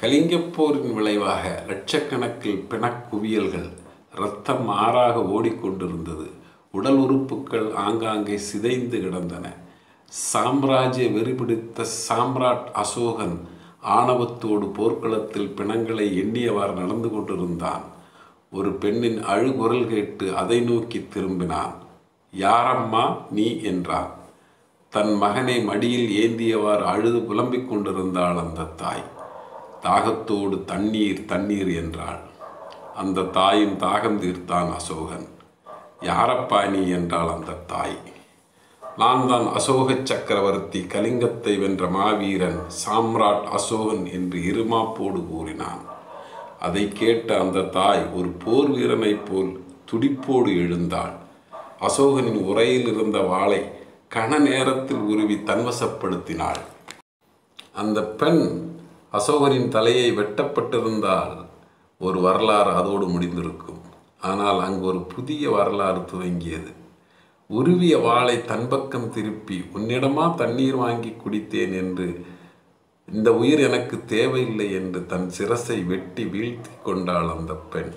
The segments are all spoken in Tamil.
கலிங்கப்போரின் விளைவாக லட்சக்கணக்கில் பிணக்குவியல்கள் இரத்தம் ஆறாக ஓடிக்கொண்டிருந்தது உடல் உறுப்புகள் ஆங்காங்கே சிதைந்து கிடந்தன சாம்ராஜ்ய வெறிபிடித்த சாம்ராட் அசோகன் ஆணவத்தோடு போர்க்களத்தில் பிணங்களை எண்ணியவாறு நடந்து கொண்டிருந்தான் ஒரு பெண்ணின் அழுகுரல் கேட்டு அதை நோக்கி திரும்பினான் யாரம்மா நீ என்றான் தன் மகனை மடியில் ஏந்தியவாறு அழுது புலம்பிக் கொண்டிருந்தாள் அந்த தாய் தாகத்தோடு தண்ணீர் தண்ணீர் என்றாள் அந்த தாயின் தாகம் தீர்த்தான் அசோகன் யாரப்பா நீ என்றாள் அந்த தாய் நான் தான் அசோக சக்கரவர்த்தி கலிங்கத்தை வென்ற மாவீரன் சாம்ராட் அசோகன் என்று இருமாப்போடு கூறினான் அதை கேட்ட அந்த தாய் ஒரு போர் வீரனைப் போல் துடிப்போடு எழுந்தாள் அசோகனின் உரையில் இருந்த வாளை கன நேரத்தில் உருவி தன்வசப்படுத்தினாள் அந்த பெண் அசோகனின் தலையை வெட்டப்பட்டிருந்தால் ஒரு வரலாறு அதோடு முடிந்திருக்கும் ஆனால் அங்கு ஒரு புதிய வரலாறு துவங்கியது உருவிய வாளை தன் பக்கம் திருப்பி உன்னிடமா தண்ணீர் வாங்கி குடித்தேன் என்று இந்த உயிர் எனக்கு தேவையில்லை என்று தன் சிரசை வெட்டி வீழ்த்தி கொண்டாள் அந்த பெண்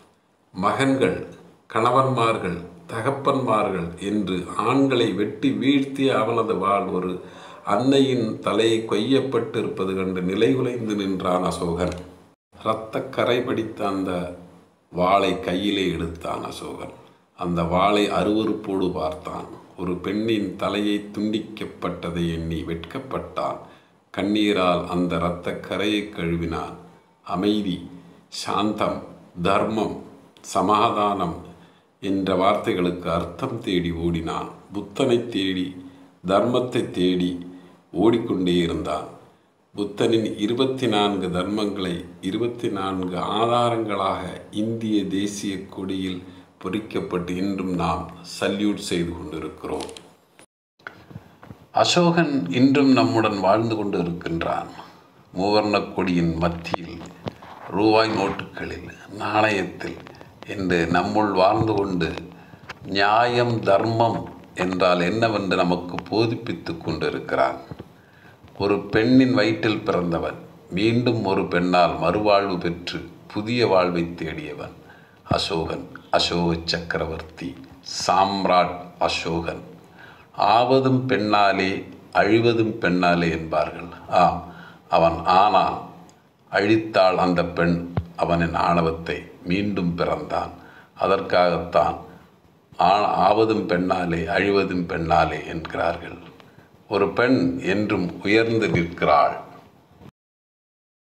மகன்கள் கணவன்மார்கள் தகப்பன்மார்கள் என்று ஆண்களை வெட்டி வீழ்த்திய அவனது வாழ் ஒரு அன்னையின் தலையை கொய்யப்பட்டிருப்பது கண்டு நிலைகுலைந்து நின்றான் அசோகன் இரத்த கரை படித்த அந்த வாளை கையிலே எடுத்தான் அசோகன் அந்த வாளை அருவறுப்போடு பார்த்தான் ஒரு பெண்ணின் தலையை துண்டிக்கப்பட்டதை எண்ணி வெட்கப்பட்டான் கண்ணீரால் அந்த இரத்த கரையை கழுவினான் அமைதி சாந்தம் தர்மம் சமாதானம் என்ற வார்த்தைகளுக்கு அர்த்தம் தேடி ஓடினான் புத்தனை தேடி தர்மத்தை தேடி ஓடிக்கொண்டே இருந்தான் புத்தனின் இருபத்தி நான்கு தர்மங்களை இருபத்தி நான்கு ஆதாரங்களாக இந்திய தேசிய கொடியில் பொறிக்கப்பட்டு இன்றும் நாம் சல்யூட் செய்து கொண்டிருக்கிறோம் அசோகன் இன்றும் நம்முடன் வாழ்ந்து கொண்டு இருக்கின்றான் மூவர்ண கொடியின் மத்தியில் ரூபாய் நோட்டுகளில் நாணயத்தில் என்று நம்முள் வாழ்ந்து கொண்டு நியாயம் தர்மம் என்றால் என்னவென்று நமக்கு போதிப்பித்து கொண்டிருக்கிறான் ஒரு பெண்ணின் வயிற்றில் பிறந்தவன் மீண்டும் ஒரு பெண்ணால் மறுவாழ்வு பெற்று புதிய வாழ்வை தேடியவன் அசோகன் அசோக சக்கரவர்த்தி சாம்ராட் அசோகன் ஆவதும் பெண்ணாலே அழிவதும் பெண்ணாலே என்பார்கள் ஆம் அவன் ஆனான் அழித்தாள் அந்த பெண் அவனின் ஆணவத்தை மீண்டும் பிறந்தான் அதற்காகத்தான் ஆ- ஆவதும் பெண்ணாலே அழிவதும் பெண்ணாலே என்கிறார்கள் ஒரு பெண் என்றும் உயர்ந்து நிற்கிறாள்